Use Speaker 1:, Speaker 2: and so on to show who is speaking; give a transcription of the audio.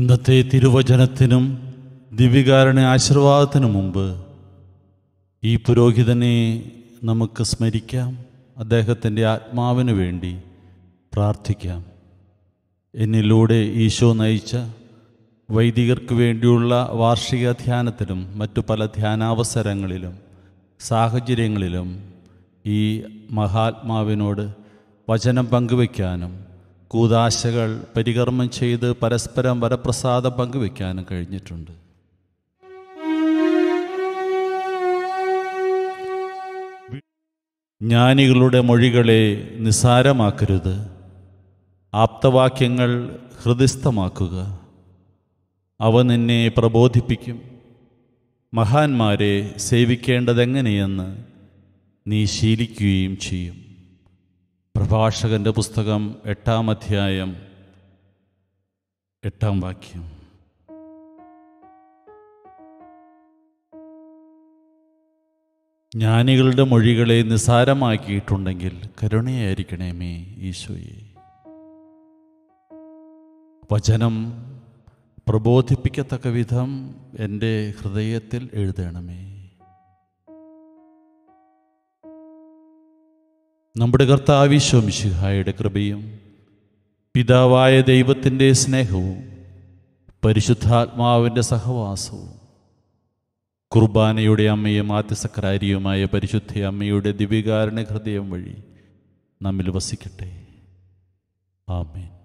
Speaker 1: ഇന്നത്തെ തിരുവചനത്തിനും ദിവികാരണ ആശീർവാദത്തിനു മുമ്പ് ഈ പുരോഹിതനെ നമുക്ക് സ്മരിക്കാം അദ്ദേഹത്തിൻ്റെ ആത്മാവിന് വേണ്ടി പ്രാർത്ഥിക്കാം എന്നിലൂടെ ഈശോ നയിച്ച വൈദികർക്ക് വേണ്ടിയുള്ള വാർഷിക ധ്യാനത്തിലും മറ്റു പല ധ്യാനാവസരങ്ങളിലും സാഹചര്യങ്ങളിലും ഈ മഹാത്മാവിനോട് വചനം പങ്കുവയ്ക്കാനും കൂതാശകൾ പരികർമ്മം ചെയ്ത് പരസ്പരം വരപ്രസാദം പങ്കുവയ്ക്കാനും കഴിഞ്ഞിട്ടുണ്ട് ജ്ഞാനികളുടെ മൊഴികളെ നിസാരമാക്കരുത് ആപ്തവാക്യങ്ങൾ ഹൃദയസ്ഥമാക്കുക അവ നിന്നെ പ്രബോധിപ്പിക്കും മഹാന്മാരെ സേവിക്കേണ്ടതെങ്ങനെയെന്ന് നീ ശീലിക്കുകയും ചെയ്യും പ്രഭാഷകന്റെ പുസ്തകം എട്ടാം അധ്യായം എട്ടാം വാക്യം ജ്ഞാനികളുടെ മൊഴികളെ നിസാരമാക്കിയിട്ടുണ്ടെങ്കിൽ കരുണയായിരിക്കണമേ ഈശോയെ വചനം പ്രബോധിപ്പിക്കത്തക്ക വിധം എൻ്റെ ഹൃദയത്തിൽ എഴുതണമേ നമ്മുടെ കർത്താവിശ്വമിശിഹായുടെ കൃപയും പിതാവായ ദൈവത്തിൻ്റെ സ്നേഹവും പരിശുദ്ധാത്മാവിൻ്റെ സഹവാസവും കുർബാനയുടെ അമ്മയും ആദ്യസക്രാരിയുമായ പരിശുദ്ധ അമ്മയുടെ ദിവികാരണ ഹൃദയം വഴി നമ്മിൽ വസിക്കട്ടെ ആമേൻ